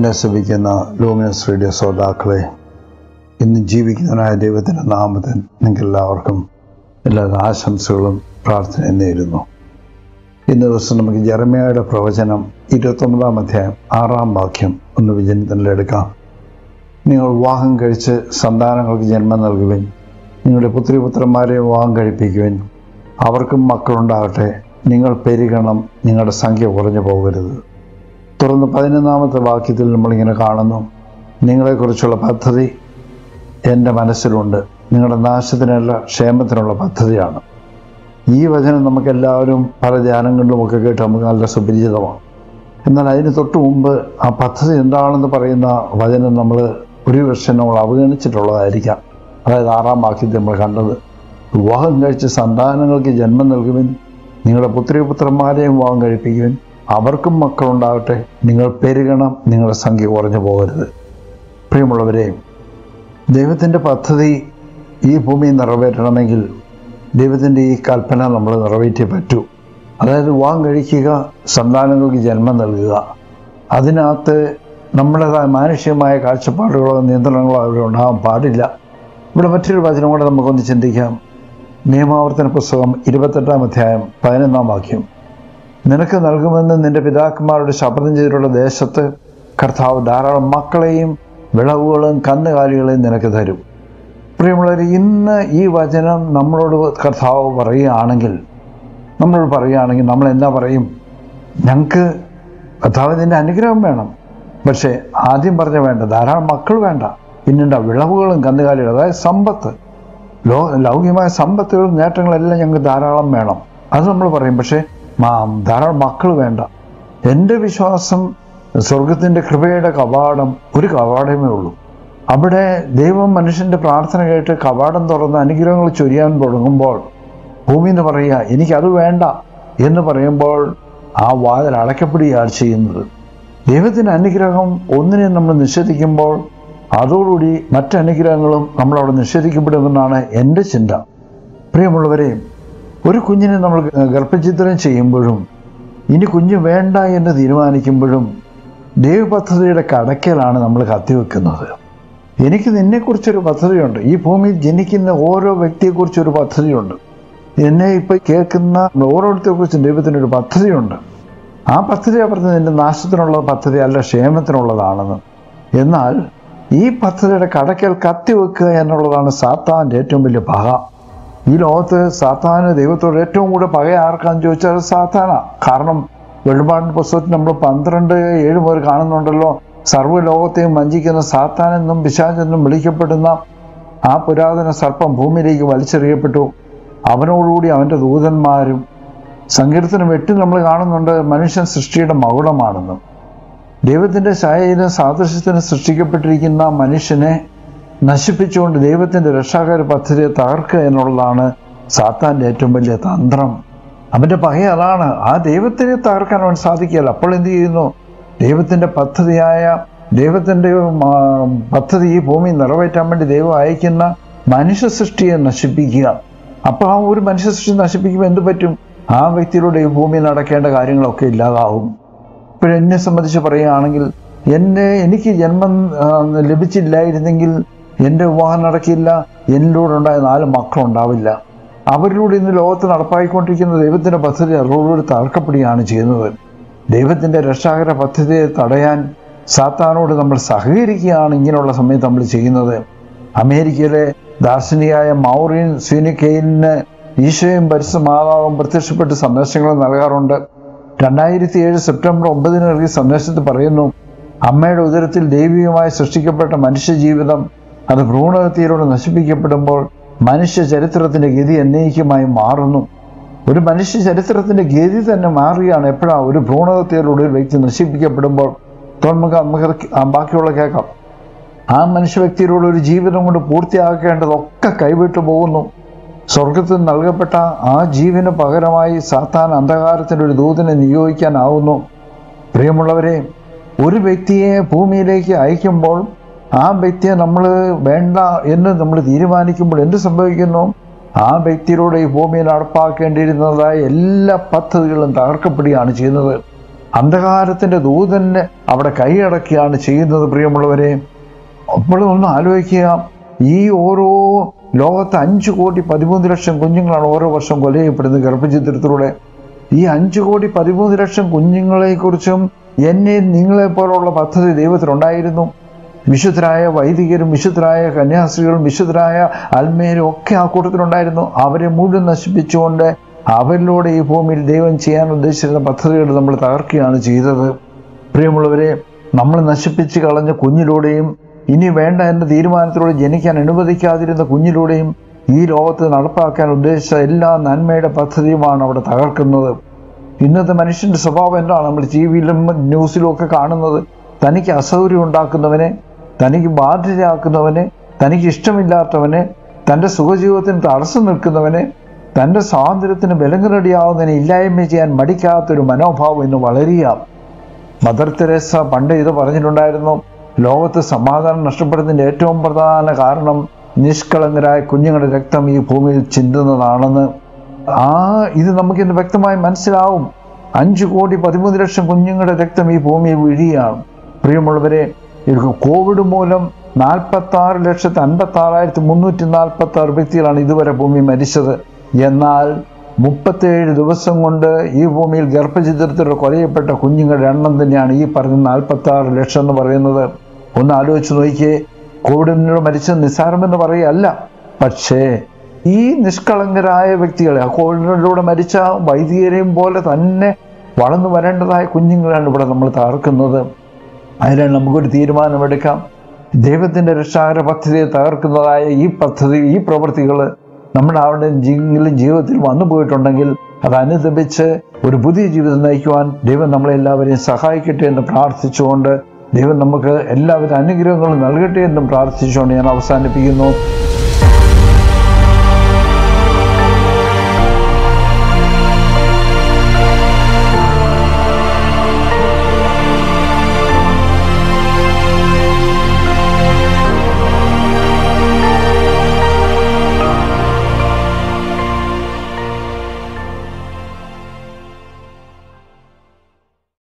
എന്നെ ശ്രമിക്കുന്ന luminous radio ശ്രോതാക്കളെ ഇന്ന് ജീവിക്കുന്നവനായ ദൈവത്തിൻ്റെ നാമത്തിൽ നിങ്ങൾക്ക് എല്ലാവർക്കും എല്ലാ ആശംസകളും പ്രാർത്ഥനയും നേരുന്നു ഇന്ന് ദിവസം നമുക്ക് ജെറമയുടെ പ്രവചനം ഇരുപത്തൊമ്പതാം അധ്യായം ആറാം വാക്യം ഒന്ന് വിചനത്തിലെടുക്കാം നിങ്ങൾ വിവാഹം കഴിച്ച് സന്താനങ്ങൾക്ക് ജന്മം നൽകുവിൻ നിങ്ങളുടെ പുത്രിപുത്രന്മാരെ വിവാഹം കഴിപ്പിക്കുവിൻ അവർക്കും മക്കളുണ്ടാകട്ടെ നിങ്ങൾ പെരുകണം നിങ്ങളുടെ സംഖ്യ കുറഞ്ഞു പോകരുത് തുടർന്ന് പതിനൊന്നാമത്തെ വാക്യത്തിൽ നമ്മളിങ്ങനെ കാണുന്നു നിങ്ങളെക്കുറിച്ചുള്ള പദ്ധതി എൻ്റെ മനസ്സിലുണ്ട് നിങ്ങളുടെ നാശത്തിനല്ല ക്ഷേമത്തിനുള്ള പദ്ധതിയാണ് ഈ വചനം നമുക്കെല്ലാവരും പല ധ്യാനങ്ങളിലുമൊക്കെ കേട്ട് നമുക്ക് നല്ല സുപരിചിതമാണ് എന്നാൽ അതിന് തൊട്ട് മുമ്പ് ആ പദ്ധതി എന്താണെന്ന് പറയുന്ന വചനം നമ്മൾ ഒരു വർഷം നമ്മൾ അവഗണിച്ചിട്ടുള്ളതായിരിക്കാം അതായത് ആറാം വാക്യത്തിൽ നമ്മൾ കണ്ടത് വിവാഹം കഴിച്ച് സന്താനങ്ങൾക്ക് ജന്മം നൽകുവിൻ നിങ്ങളുടെ പുത്രിപുത്രന്മാരെയും വിവാഹം കഴിപ്പിക്കുവിൻ അവർക്കും മക്കളുണ്ടാകട്ടെ നിങ്ങൾ പെരുകണം നിങ്ങളുടെ സംഖ്യ കുറഞ്ഞു പോകരുത് പ്രിയമുള്ളവരെ ദൈവത്തിൻ്റെ പദ്ധതി ഈ ഭൂമി നിറവേറ്റണമെങ്കിൽ ദൈവത്തിൻ്റെ ഈ കൽപ്പന നമ്മൾ നിറവേറ്റേ പറ്റൂ അതായത് വിവാഹം കഴിക്കുക സന്താനങ്ങൾക്ക് ജന്മം നൽകുക അതിനകത്ത് നമ്മുടേതായ മാനുഷികമായ കാഴ്ചപ്പാടുകളോ നിയന്ത്രണങ്ങളോ അവിടെ ഉണ്ടാകാൻ പാടില്ല ഇവിടെ മറ്റൊരു വചനം കൂടെ നമുക്കൊന്ന് ചിന്തിക്കാം നിയമാവർത്തന പുസ്തകം ഇരുപത്തെട്ടാം അധ്യായം പതിനൊന്നാം വാക്യം നിനക്ക് നൽകുമെന്ന് നിന്റെ പിതാക്കന്മാരുടെ ശപഥം ചെയ്തിട്ടുള്ള ദേശത്ത് കർത്താവ് ധാരാളം മക്കളെയും വിളവുകളും കന്നുകാലികളെയും നിനക്ക് തരും പ്രിയമുള്ളവർ ഇന്ന് ഈ വചനം നമ്മളോട് കർത്താവ് പറയുകയാണെങ്കിൽ നമ്മളോട് പറയുകയാണെങ്കിൽ നമ്മൾ എന്താ പറയും ഞങ്ങൾക്ക് കർത്താവിൻ്റെ അനുഗ്രഹം വേണം പക്ഷേ ആദ്യം പറഞ്ഞ വേണ്ട ധാരാളം മക്കൾ വേണ്ട പിന്നീട് വിളവുകളും കന്നുകാലികളും അതായത് സമ്പത്ത് ലോ ലൗകികമായ സമ്പത്തുകളും നേട്ടങ്ങളെല്ലാം ഞങ്ങൾക്ക് ധാരാളം വേണം അത് നമ്മൾ പറയും പക്ഷേ ധാരാളം മക്കൾ വേണ്ട എൻ്റെ വിശ്വാസം സ്വർഗത്തിൻ്റെ കൃപയുടെ കവാടം ഒരു കവാടമേ ഉള്ളൂ അവിടെ ദൈവം മനുഷ്യൻ്റെ പ്രാർത്ഥന കേട്ട് കവാടം തുറന്ന് അനുഗ്രഹങ്ങൾ ചൊരിയാൻ തുടങ്ങുമ്പോൾ ഭൂമി എന്ന് പറയുക എനിക്കത് വേണ്ട എന്ന് പറയുമ്പോൾ ആ വാതിൽ അടയ്ക്കപ്പെടുകയാണ് ചെയ്യുന്നത് ദൈവത്തിൻ്റെ അനുഗ്രഹം ഒന്നിനെ നമ്മൾ നിഷേധിക്കുമ്പോൾ അതോടുകൂടി മറ്റനുഗ്രഹങ്ങളും നമ്മളവിടെ നിഷേധിക്കപ്പെടുമെന്നാണ് എൻ്റെ ചിന്ത പ്രിയമുള്ളവരെ ഒരു കുഞ്ഞിനെ നമ്മൾ ഗർഭചിത്രം ചെയ്യുമ്പോഴും ഇനി കുഞ്ഞ് വേണ്ട എന്ന് തീരുമാനിക്കുമ്പോഴും ദൈവപദ്ധതിയുടെ കടക്കലാണ് നമ്മൾ കത്തിവെക്കുന്നത് എനിക്ക് നിന്നെക്കുറിച്ചൊരു പദ്ധതിയുണ്ട് ഈ ഭൂമിയിൽ ജനിക്കുന്ന ഓരോ വ്യക്തിയെക്കുറിച്ചൊരു പദ്ധതിയുണ്ട് എന്നെ ഇപ്പോൾ കേൾക്കുന്ന ഓരോരുത്തരെക്കുറിച്ചും ദൈവത്തിനൊരു പദ്ധതിയുണ്ട് ആ പദ്ധതി പറഞ്ഞത് നിന്റെ നാശത്തിനുള്ള പദ്ധതി അല്ല ക്ഷേമത്തിനുള്ളതാണെന്ന് എന്നാൽ ഈ പദ്ധതിയുടെ കടക്കൽ കത്തിവെക്കുക എന്നുള്ളതാണ് സാത്താൻ്റെ ഏറ്റവും വലിയ പക ഈ ലോകത്ത് സാത്താന് ദൈവത്തോട് ഏറ്റവും കൂടുതൽ പക ആർക്കാന്ന് ചോദിച്ചാൽ അത് സാത്താന കാരണം വെളിപാടിൻ്റെ പുസ്തകത്തിൽ നമ്മൾ പന്ത്രണ്ട് ഏഴ് മുതൽ കാണുന്നുണ്ടല്ലോ സർവ്വ ലോകത്തെയും വഞ്ചിക്കുന്ന സാത്താനെന്നും പിശാചെന്നും വിളിക്കപ്പെടുന്ന ആ പുരാതന സർപ്പം ഭൂമിയിലേക്ക് വലിച്ചെറിയപ്പെട്ടു അവനോടുകൂടി അവൻ്റെ ദൂതന്മാരും സങ്കീർത്തനം എട്ട് നമ്മൾ കാണുന്നുണ്ട് മനുഷ്യൻ സൃഷ്ടിയുടെ മകുടമാണെന്നും ദൈവത്തിൻ്റെ ഛായയിലും സാദൃശ്യത്തിന് സൃഷ്ടിക്കപ്പെട്ടിരിക്കുന്ന മനുഷ്യനെ നശിപ്പിച്ചുകൊണ്ട് ദൈവത്തിൻ്റെ രക്ഷാകര പദ്ധതിയെ തകർക്കുക എന്നുള്ളതാണ് സാത്താൻ്റെ ഏറ്റവും വലിയ തന്ത്രം അവൻ്റെ പക അതാണ് ആ ദൈവത്തിനെ തകർക്കാൻ അവൻ സാധിക്കുകയല്ല അപ്പോൾ എന്ത് ചെയ്യുന്നു ദൈവത്തിൻ്റെ പദ്ധതിയായ ദൈവത്തിൻ്റെ പദ്ധതി ഈ ഭൂമി നിറവേറ്റാൻ വേണ്ടി ദൈവം അയക്കുന്ന മനുഷ്യ സൃഷ്ടിയെ നശിപ്പിക്കുക അപ്പോൾ ആ ഒരു മനുഷ്യ സൃഷ്ടി നശിപ്പിക്കുമ്പോൾ എന്ത് പറ്റും ആ വ്യക്തിയിലൂടെ ഈ ഭൂമി നടക്കേണ്ട കാര്യങ്ങളൊക്കെ ഇല്ലാതാവും ഇപ്പോഴെന്നെ സംബന്ധിച്ച് പറയുകയാണെങ്കിൽ എന്നെ എനിക്ക് ജന്മം ലഭിച്ചില്ലായിരുന്നെങ്കിൽ എൻ്റെ വിവാഹം നടക്കില്ല എന്നിലൂടെ ഉണ്ടായ നാല് മക്കളുണ്ടാവില്ല അവരിലൂടെ ഇന്ന് ലോകത്ത് നടപ്പായിക്കൊണ്ടിരിക്കുന്ന ദൈവത്തിൻ്റെ പദ്ധതി അവരോടുകൂടി തകർക്കപ്പെടുകയാണ് ചെയ്യുന്നത് ദൈവത്തിൻ്റെ രക്ഷാകര പദ്ധതിയെ തടയാൻ സാത്താനോട് നമ്മൾ സഹകരിക്കുകയാണ് ഇങ്ങനെയുള്ള സമയത്ത് നമ്മൾ ചെയ്യുന്നത് അമേരിക്കയിലെ ദാർശനികയായ മൗറിൻ സ്വീനിക്കെയിലിന് ഈശോയും പരിശുദ്ധ മാതാവും പ്രത്യക്ഷപ്പെട്ട് സന്ദേശങ്ങൾ നൽകാറുണ്ട് രണ്ടായിരത്തി ഏഴ് സെപ്റ്റംബർ ഒമ്പതിന് നൽകിയ സന്ദേശത്തിൽ പറയുന്നു അമ്മയുടെ ഉദരത്തിൽ ദൈവികമായി സൃഷ്ടിക്കപ്പെട്ട മനുഷ്യജീവിതം അത് ഭ്രൂണഹത്യയിലൂടെ നശിപ്പിക്കപ്പെടുമ്പോൾ മനുഷ്യ ചരിത്രത്തിന്റെ ഗതി എന്നേക്കുമായി മാറുന്നു ഒരു മനുഷ്യ ചരിത്രത്തിന്റെ ഗതി തന്നെ മാറുകയാണ് എപ്പോഴാണ് ഒരു ഭ്രൂണഹത്യയിലൂടെ ഒരു വ്യക്തി നശിപ്പിക്കപ്പെടുമ്പോൾ നമുക്ക് നമുക്ക് ബാക്കിയുള്ള കേൾക്കാം ആ മനുഷ്യ വ്യക്തിയിലൂടെ ഒരു ജീവിതം കൊണ്ട് പൂർത്തിയാക്കേണ്ടതൊക്കെ കൈവിട്ടു പോകുന്നു സ്വർഗത്തിൽ നൽകപ്പെട്ട ആ ജീവന് പകരമായി സാത്താൻ അന്ധകാരത്തിൻ്റെ ഒരു ദൂതനെ നിയോഗിക്കാനാവുന്നു പ്രിയമുള്ളവരെ ഒരു വ്യക്തിയെ ഭൂമിയിലേക്ക് അയക്കുമ്പോൾ ആ വ്യക്തിയെ നമ്മൾ വേണ്ട എന്ന് നമ്മൾ തീരുമാനിക്കുമ്പോൾ എന്ത് സംഭവിക്കുന്നു ആ വ്യക്തിയിലൂടെ ഈ ഭൂമിയിൽ നടപ്പാക്കേണ്ടിയിരുന്നതായ എല്ലാ പദ്ധതികളും തകർക്കപ്പെടുകയാണ് ചെയ്യുന്നത് അന്ധകാരത്തിൻ്റെ ദൂതനെ അവിടെ കൈയടക്കുകയാണ് ചെയ്യുന്നത് പ്രിയമുള്ളവരെ അപ്പോൾ ഒന്ന് ആലോചിക്കുക ഈ ഓരോ ലോകത്ത് അഞ്ച് കോടി പതിമൂന്ന് ലക്ഷം കുഞ്ഞുങ്ങളാണ് ഓരോ വർഷം കൊല ചെയ്യപ്പെടുന്നത് ഗർഭചിത്രത്തിലൂടെ ഈ അഞ്ച് കോടി പതിമൂന്ന് ലക്ഷം കുഞ്ഞുങ്ങളെക്കുറിച്ചും എന്നെ നിങ്ങളെ പോലുള്ള പദ്ധതി ദൈവത്തിലുണ്ടായിരുന്നു വിശുദ്ധരായ വൈദികരും വിശുദ്ധരായ കന്യാസ്ത്രീകളും വിശുദ്ധരായ അൽമേരും ഒക്കെ ആ കൂട്ടത്തിലുണ്ടായിരുന്നു അവരെ മുഴുവൻ നശിപ്പിച്ചുകൊണ്ട് അവരിലൂടെ ഈ ഭൂമിയിൽ ദൈവം ചെയ്യാൻ ഉദ്ദേശിച്ചിരുന്ന പദ്ധതികൾ നമ്മൾ തകർക്കുകയാണ് ചെയ്തത് പ്രിയമുള്ളവരെ നമ്മൾ നശിപ്പിച്ച് കളഞ്ഞ കുഞ്ഞിലൂടെയും ഇനി വേണ്ട എന്ന തീരുമാനത്തിലൂടെ ജനിക്കാൻ അനുവദിക്കാതിരുന്ന കുഞ്ഞിലൂടെയും ഈ ലോകത്ത് നടപ്പാക്കാൻ ഉദ്ദേശിച്ച എല്ലാ നന്മയുടെ പദ്ധതിയുമാണ് അവിടെ തകർക്കുന്നത് ഇന്നത്തെ മനുഷ്യന്റെ സ്വഭാവം എന്താണ് നമ്മൾ ടി വിയിലും ന്യൂസിലും ഒക്കെ കാണുന്നത് തനിക്ക് അസൗകര്യം ഉണ്ടാക്കുന്നവനെ തനിക്ക് ബാധ്യതയാക്കുന്നവനെ തനിക്ക് ഇഷ്ടമില്ലാത്തവനെ തൻ്റെ സുഖജീവിതത്തിന് തടസ്സം നിൽക്കുന്നവനെ തൻ്റെ സ്വാതന്ത്ര്യത്തിന് ബലങ്ങറടിയാവുന്നതിനെ ഇല്ലായ്മ ചെയ്യാൻ മടിക്കാത്തൊരു മനോഭാവം ഇന്ന് വളരുക മദർ തെരേസ പണ്ട് ഇത് പറഞ്ഞിട്ടുണ്ടായിരുന്നു ലോകത്ത് സമാധാനം നഷ്ടപ്പെടുന്നതിൻ്റെ ഏറ്റവും പ്രധാന കാരണം നിഷ്കളങ്കരായ കുഞ്ഞുങ്ങളുടെ രക്തം ഈ ഭൂമിയിൽ ചിന്തുന്നതാണെന്ന് ആ ഇത് നമുക്കിന്ന് വ്യക്തമായി മനസ്സിലാവും അഞ്ച് കോടി പതിമൂന്ന് ലക്ഷം കുഞ്ഞുങ്ങളുടെ രക്തം ഈ ഭൂമിയിൽ വീഴുകയാണ് പ്രിയമുള്ളവരെ കോവിഡ് മൂലം നാൽപ്പത്തി ആറ് ലക്ഷത്തി അൻപത്തി ആറായിരത്തി മുന്നൂറ്റി നാൽപ്പത്തി ആറ് വ്യക്തികളാണ് ഇതുവരെ ഭൂമി മരിച്ചത് എന്നാൽ മുപ്പത്തേഴ് ദിവസം കൊണ്ട് ഈ ഭൂമിയിൽ ഗർഭചിത്രത്തിൽ കൊലയപ്പെട്ട കുഞ്ഞുങ്ങളുടെ എണ്ണം തന്നെയാണ് ഈ പറഞ്ഞ നാൽപ്പത്തി ആറ് ലക്ഷം എന്ന് പറയുന്നത് ഒന്ന് ആലോചിച്ച് നോക്കിയേ കോവിഡിനോട് മരിച്ചത് നിസ്സാരമെന്ന് പറയുകയല്ല പക്ഷേ ഈ നിഷ്കളങ്കരായ വ്യക്തികളെ ആ കോവിഡിലൂടെ മരിച്ച വൈദികരെയും പോലെ തന്നെ വളർന്നു വരേണ്ടതായ കുഞ്ഞുങ്ങളാണ് ഇവിടെ നമ്മൾ തകർക്കുന്നത് അതിനാണ് നമുക്കൊരു തീരുമാനമെടുക്കാം ദൈവത്തിൻ്റെ രക്ഷാകര പദ്ധതിയെ തകർക്കുന്നതായ ഈ പദ്ധതി ഈ പ്രവൃത്തികൾ നമ്മുടെ അവിടെ ജീവിതത്തിലും ജീവിതത്തിൽ വന്നു പോയിട്ടുണ്ടെങ്കിൽ അത് അനുദപിച്ച് ഒരു പുതിയ ജീവിതം നയിക്കുവാൻ ദൈവം നമ്മളെല്ലാവരെയും സഹായിക്കട്ടെ എന്ന് പ്രാർത്ഥിച്ചുകൊണ്ട് ദൈവം നമുക്ക് എല്ലാവിധ അനുഗ്രഹങ്ങളും നൽകട്ടെ എന്നും പ്രാർത്ഥിച്ചുകൊണ്ട് ഞാൻ അവസാനിപ്പിക്കുന്നു